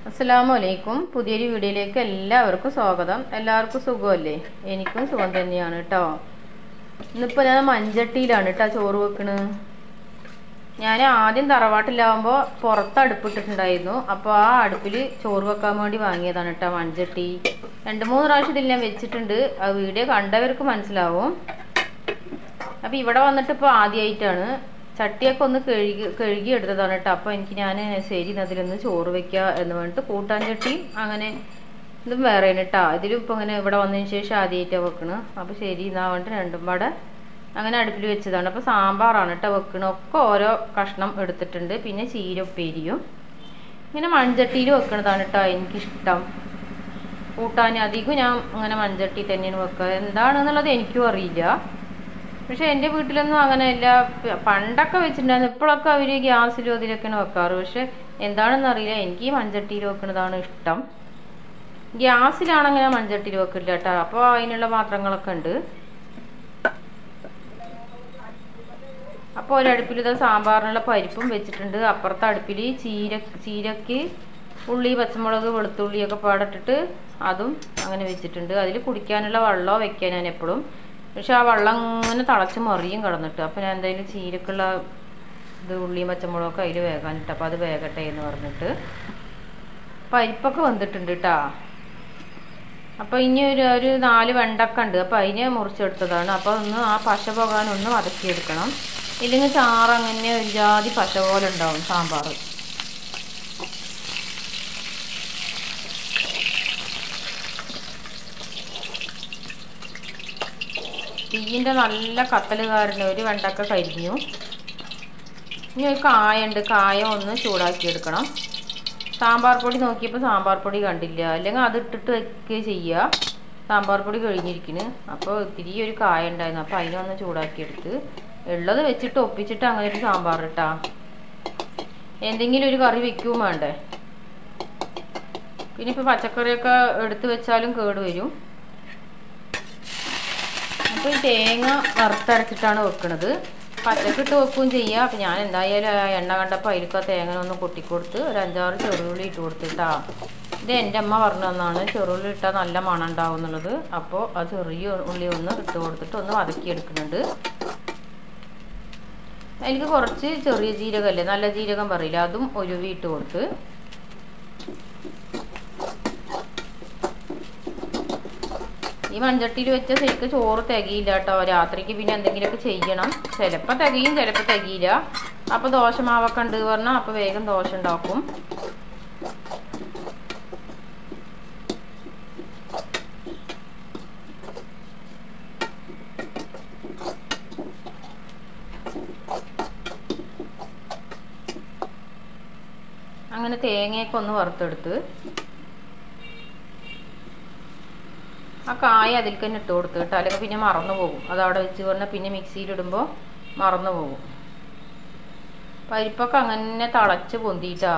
അസ്സലാമു അലൈക്കും പുതിയൊരു വീഡിയോയിലേക്ക് എല്ലാവർക്കും സ്വാഗതം എല്ലാവർക്കും സുഖമല്ലേ എനിക്കും സുഖം തന്നെയാണ് കേട്ടോ ഇന്നിപ്പോൾ ഞാൻ മഞ്ചട്ടിയിലാണ് കേട്ടോ ചോറ് വെക്കണ് ഞാൻ ആദ്യം തറവാട്ടിലാവുമ്പോൾ പുറത്ത് അടുപ്പിട്ടിട്ടുണ്ടായിരുന്നു അപ്പോൾ ആ അടുപ്പിൽ ചോറ് വെക്കാൻ വേണ്ടി വാങ്ങിയതാണ് കേട്ടോ മൺചട്ടി രണ്ട് മൂന്ന് പ്രാവശ്യം ഇതിൽ ഞാൻ വെച്ചിട്ടുണ്ട് ആ വീഡിയോ കണ്ടവർക്ക് മനസ്സിലാവും അപ്പോൾ ഇവിടെ വന്നിട്ട് ഇപ്പോൾ ആദ്യമായിട്ടാണ് ചട്ടിയൊക്കെ ഒന്ന് കഴുകി കഴുകി എടുത്തതാണ് കേട്ടോ അപ്പോൾ എനിക്ക് ഞാൻ ശരി അതിലൊന്ന് ചോറ് വെക്കുക എന്ന് പറഞ്ഞിട്ട് കൂട്ടാൻ ചട്ടിയും അങ്ങനെ ഇതും വേറെ കേട്ടോ ഇതിലും ഇപ്പോൾ ഇങ്ങനെ ഇവിടെ വന്നതിന് ശേഷം ആദ്യമായിട്ടാണ് വെക്കണ് അപ്പോൾ ശരി എന്നാ പറഞ്ഞിട്ട് രണ്ടും പാടെ അങ്ങനെ അടുപ്പിൽ വെച്ചതാണ് അപ്പോൾ സാമ്പാറാണ് കേട്ടോ വെക്കണത് ഒക്കെ ഓരോ കഷ്ണം എടുത്തിട്ടുണ്ട് പിന്നെ ചീര ഉപ്പേരിയും ഇങ്ങനെ മൺചട്ടിയിൽ വെക്കണതാണ് കേട്ടോ എനിക്കിഷ്ടം കൂട്ടാൻ അധികം ഞാൻ അങ്ങനെ മൺചട്ടി തന്നെയാണ് വെക്കുക എന്താണെന്നുള്ളത് എനിക്കും അറിയില്ല പക്ഷെ എൻ്റെ വീട്ടിലൊന്നും അങ്ങനെയല്ല പ- പണ്ടൊക്കെ വെച്ചിട്ടുണ്ടായിരുന്നു ഇപ്പോഴൊക്കെ അവർ ഗ്യാസിലും അതിലൊക്കെയാണ് വെക്കാറ് പക്ഷെ എന്താണെന്ന് അറിയില്ല എനിക്ക് ഈ മൺചട്ടിയിൽ വെക്കുന്നതാണ് ഇഷ്ടം ഗ്യാസിലാണെങ്കിൽ ഞാൻ മൺചട്ടിയിൽ വെക്കില്ല കേട്ടോ അപ്പോൾ അതിനുള്ള പാത്രങ്ങളൊക്കെ ഉണ്ട് അപ്പോൾ ഒരടുപ്പിൽ ഇത് സാമ്പാറിനുള്ള പരിപ്പും വെച്ചിട്ടുണ്ട് അപ്പുറത്തെ അടുപ്പിൽ ചീര ചീരക്ക് ഉള്ളി പച്ചമുളക് വെളുത്തുള്ളിയൊക്കെ പാടിട്ടിട്ട് അതും അങ്ങനെ വെച്ചിട്ടുണ്ട് അതിൽ കുടിക്കാനുള്ള വെള്ളമോ വെക്കാൻ ഞാൻ എപ്പോഴും പക്ഷെ ആ വെള്ളം ഇങ്ങനെ തിളച്ച് മറിയും കിടന്നിട്ട് അപ്പോൾ ഞാൻ എന്തായാലും ചീരക്കുള്ള ഇത് ഉള്ളിയും പച്ചമുളകൊക്കെ അതിൽ വേകാനിട്ട് അപ്പോൾ അത് വേകട്ടെ എന്ന് പറഞ്ഞിട്ട് പരിപ്പൊക്കെ വന്നിട്ടുണ്ട് കേട്ടോ അപ്പോൾ ഇനി ഒരു ഒരു നാല് വെണ്ടക്ക ഉണ്ട് അപ്പോൾ അതിനെ മുറിച്ചെടുത്തതാണ് അപ്പോൾ ഒന്ന് ആ പശ പോകാൻ ഒന്ന് വതക്കിയെടുക്കണം ഇല്ലെങ്കിൽ ചാറ് അങ്ങനെ ഒരു ജാതി പശ പോലെ ഉണ്ടാവും സാമ്പാർ തീയിൻ്റെ നല്ല കത്തൽ കാരണം ഒരു വെണ്ടക്ക കരിഞ്ഞു ഇനി ഒരു കായുണ്ട് കായ ഒന്ന് ചൂടാക്കി എടുക്കണം സാമ്പാർ പൊടി നോക്കിയപ്പോൾ സാമ്പാർ പൊടി കണ്ടില്ല അല്ലെങ്കിൽ അത് ഇട്ടിട്ട് വെക്കുക ചെയ്യുക സാമ്പാർ പൊടി കഴിഞ്ഞിരിക്കുന്നു അപ്പോൾ ഇത്തിരി ഒരു കായ ഉണ്ടായിരുന്നു അപ്പോൾ അതിനൊന്ന് ചൂടാക്കി എടുത്ത് ഉള്ളത് വെച്ചിട്ട് ഒപ്പിച്ചിട്ട് അങ്ങനെ ഒരു സാമ്പാർ ഇട്ടാ എന്തെങ്കിലും ഒരു കറി വെക്കുകയും വേണ്ടേ പിന്നെ ഇപ്പോൾ പച്ചക്കറിയൊക്കെ എടുത്ത് വെച്ചാലും കേട് വരും അപ്പോൾ ഈ തേങ്ങ വറുത്തരച്ചിട്ടാണ് വെക്കണത് പച്ചക്കിട്ട് വെക്കുകയും ചെയ്യുക അപ്പം ഞാൻ എന്തായാലും ആ എണ്ണ കണ്ടപ്പോൾ അതിലേക്ക് ആ തേങ്ങ ഒന്ന് കൊട്ടിക്കൊടുത്ത് ഒരു അഞ്ചാറ് ചെറുള്ളി ഇട്ട് കൊടുത്തിട്ടാ ഇത് എൻ്റെ അമ്മ പറഞ്ഞു തന്നാണ് ചെറുള്ളി ഇട്ടാൽ നല്ല മണം ഉണ്ടാവും എന്നുള്ളത് അപ്പോൾ ആ ചെറിയ ഉള്ളി ഒന്ന് ഇട്ട് കൊടുത്തിട്ട് ഒന്ന് വതക്കി എടുക്കുന്നുണ്ട് എനിക്ക് കുറച്ച് ചെറിയ ജീരകമല്ലേ നല്ല ജീരകം പറയില്ല അതും ഒരു ഇട്ട് കൊടുത്ത് ഈ മൺചട്ടിയിൽ വെച്ച ശരിക്കും ചോറ് തികയില്ല കേട്ടോ രാത്രിക്ക് പിന്നെ എന്തെങ്കിലുമൊക്കെ ചെയ്യണം ചിലപ്പോൾ തികയും ചിലപ്പോൾ തികയില്ല അപ്പോൾ ദോശമാവൊക്കെ ഉണ്ട് പറഞ്ഞാൽ അപ്പോൾ വേഗം ദോശ ഉണ്ടാക്കും അങ്ങനെ തേങ്ങയൊക്കെ ഒന്ന് വറുത്തെടുത്ത് ആ കായ അതിൽ തന്നെ ഇട്ട് കൊടുത്ത് കേട്ടോ അല്ലെങ്കിൽ പിന്നെ മറന്നു പോകും അത് അവിടെ വെച്ച് പറഞ്ഞാൽ പിന്നെ മിക്സിയിലിടുമ്പോൾ മറന്നു പോകും പരിപ്പൊക്കെ അങ്ങനെ തിളച്ച് പൊന്തിയിട്ടാ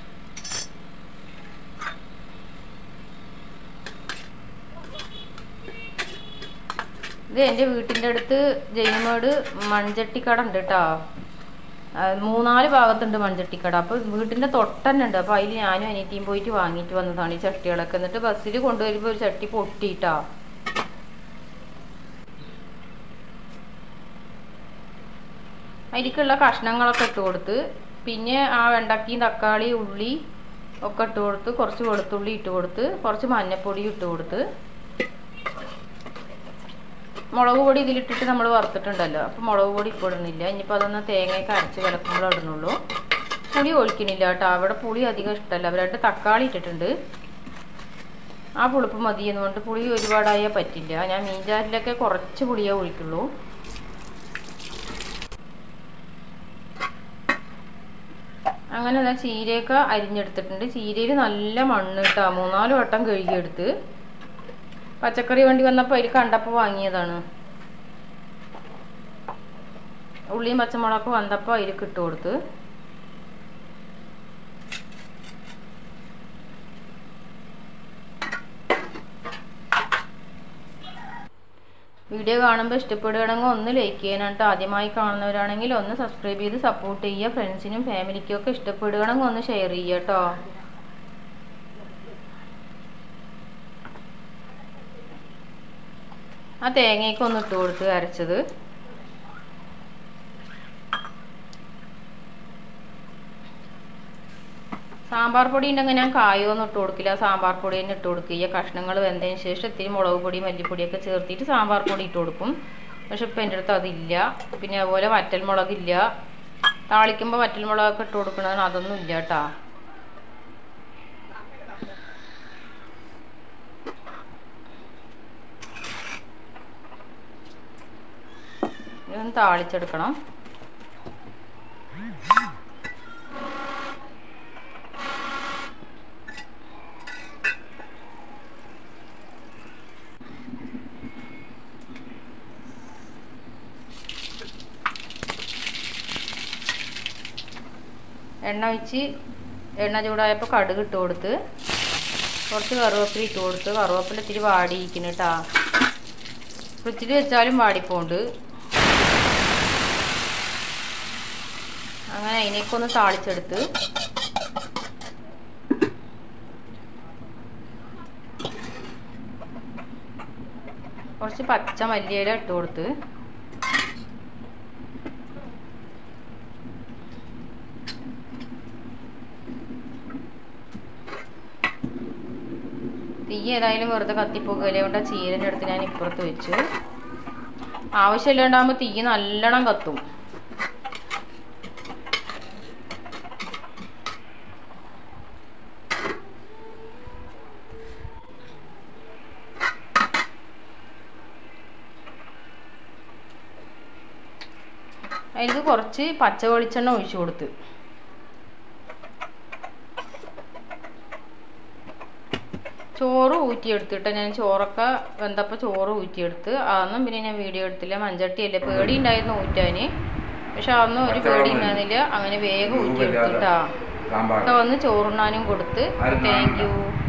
ഇത് എൻ്റെ വീട്ടിൻ്റെ അടുത്ത് ജൈമേട് മൺചട്ടിക്കട ഉണ്ട് കേട്ടോ മൂന്നാല് ഭാഗത്തുണ്ട് മൺചട്ടിക്കട അപ്പോൾ വീട്ടിൻ്റെ തൊട്ടന്നെ ഉണ്ട് അപ്പോൾ അതിൽ ഞാനും അനിയത്തിയും പോയിട്ട് വാങ്ങിയിട്ട് വന്നതാണ് ഈ ചട്ടികളൊക്കെ എന്നിട്ട് ബസ്സിൽ കൊണ്ടുവരുമ്പോൾ ഒരു ചട്ടി പൊട്ടിയിട്ടാ അതിലേക്കുള്ള കഷ്ണങ്ങളൊക്കെ ഇട്ട് കൊടുത്ത് പിന്നെ ആ വെണ്ടക്കയും തക്കാളി ഉള്ളി ഒക്കെ ഇട്ട് കൊടുത്ത് കുറച്ച് വെളുത്തുള്ളി ഇട്ട് കൊടുത്ത് കുറച്ച് മഞ്ഞപ്പൊടി ഇട്ട് കൊടുത്ത് മുളക് പൊടി ഇതിലിട്ടിട്ട് നമ്മൾ വറുത്തിട്ടുണ്ടല്ലോ അപ്പോൾ മുളക് പൊടി ഇപ്പോൾ ഇടുന്നില്ല ഇനിയിപ്പോൾ അതൊന്ന് തേങ്ങയൊക്കെ അരച്ച് കിടക്കുമ്പോൾ ഇടുന്നുള്ളൂ പുളി ഒഴിക്കണില്ല കേട്ടോ അവിടെ പുളി അധികം ഇഷ്ടമല്ല അവരായിട്ട് തക്കാളി ഇട്ടിട്ടുണ്ട് ആ പുളിപ്പ് മതി എന്നുകൊണ്ട് പുളി ഒരുപാടായാൽ പറ്റില്ല ഞാൻ മീൻചാറിലൊക്കെ കുറച്ച് പുളിയേ ഒഴിക്കുള്ളൂ അങ്ങനെ ഞാൻ ചീരയൊക്കെ അരിഞ്ഞെടുത്തിട്ടുണ്ട് ചീരയിൽ നല്ല മണ്ണ് ഇട്ടാ മൂന്നാല് വട്ടം കഴുകിയെടുത്ത് പച്ചക്കറി വണ്ടി വന്നപ്പോൾ അതിൽ കണ്ടപ്പോൾ വാങ്ങിയതാണ് ഉള്ളിയും പച്ചമുളകൊക്കെ വന്നപ്പോൾ അതിലേക്ക് ഇട്ട് കൊടുത്ത് വീഡിയോ കാണുമ്പോൾ ഇഷ്ടപ്പെടുകയാണെങ്കിൽ ഒന്ന് ലൈക്ക് ചെയ്യാനായിട്ട് ആദ്യമായി കാണുന്നവരാണെങ്കിൽ ഒന്ന് സബ്സ്ക്രൈബ് ചെയ്ത് സപ്പോർട്ട് ചെയ്യുക ഫ്രണ്ട്സിനും ഫാമിലിക്കും ഒക്കെ ഇഷ്ടപ്പെടുകയാണെങ്കിൽ ഒന്ന് ഷെയർ ചെയ്യുക കേട്ടോ ആ തേങ്ങയ്ക്ക് ഒന്ന് ഇട്ട് കൊടുത്ത് അരച്ചത് സാമ്പാർ പൊടി ഉണ്ടെങ്കിൽ ഞാൻ കായൊന്നും ഇട്ട് കൊടുക്കില്ല സാമ്പാർ പൊടി തന്നെ ഇട്ട് കൊടുക്കുക കഷ്ണങ്ങൾ വെന്തതിന് ശേഷം ഇത്തിരി മുളക് പൊടി മല്ലിപ്പൊടിയൊക്കെ ചേർത്തിട്ട് സാമ്പാർ പൊടി ഇട്ട് കൊടുക്കും പക്ഷെ ഇപ്പം എൻ്റെ അടുത്ത് അതില്ല പിന്നെ അതുപോലെ വറ്റൽ മുളകില്ല താളിക്കുമ്പോൾ വറ്റൽ മുളകൊക്കെ ഇട്ട് കൊടുക്കണതിന് അതൊന്നും ഇല്ല കേട്ടോ ഇതൊന്ന് താളിച്ചെടുക്കണം എണ്ണ ഒഴിച്ച് എണ്ണ ചൂടായപ്പോൾ കടുക് ഇട്ട് കൊടുത്ത് കുറച്ച് കറുവേപ്പില ഇട്ട് കൊടുത്ത് കറുവേപ്പില ഇത്തിരി വാടിയിരിക്കുന്നു കേട്ടാ ഫ്രിഡ്ജിൽ വെച്ചാലും വാടിപ്പോണ്ട് അങ്ങനെ അതിനേക്ക് ഒന്ന് താളിച്ചെടുത്ത് കുറച്ച് പച്ച മല്ലിയില ഇട്ട് കൊടുത്ത് തീ ഏതായാലും വെറുതെ കത്തിപ്പോകല്ലേ കൊണ്ട് ആ ചീരൻ്റെ അടുത്ത് ഞാൻ ഇപ്പുറത്ത് വെച്ചു ആവശ്യമില്ലാണ്ടാകുമ്പോൾ തീ നല്ലോണം കത്തും അതിലേക്ക് കുറച്ച് പച്ച വെളിച്ചെണ്ണ ഒഴിച്ചു കൊടുത്ത് ചോറ് ഊറ്റിയെടുത്തിട്ട് ഞാൻ ചോറൊക്കെ വെന്തപ്പോൾ ചോറ് ഊറ്റിയെടുത്ത് അതൊന്നും പിന്നെ ഞാൻ വീഡിയോ എടുത്തില്ല മഞ്ചട്ടിയല്ലേ പേടി ഉണ്ടായിരുന്നു ഊറ്റാൻ പക്ഷെ അതൊന്നും ഒരു പേടി ഉണ്ടായിരുന്നില്ല അങ്ങനെ വേഗം ഊറ്റിയെടുത്തിട്ടാ സാമ്പാർ ഒക്കെ വന്ന് ചോറുണ്ണാനും കൊടുത്ത് താങ്ക് യു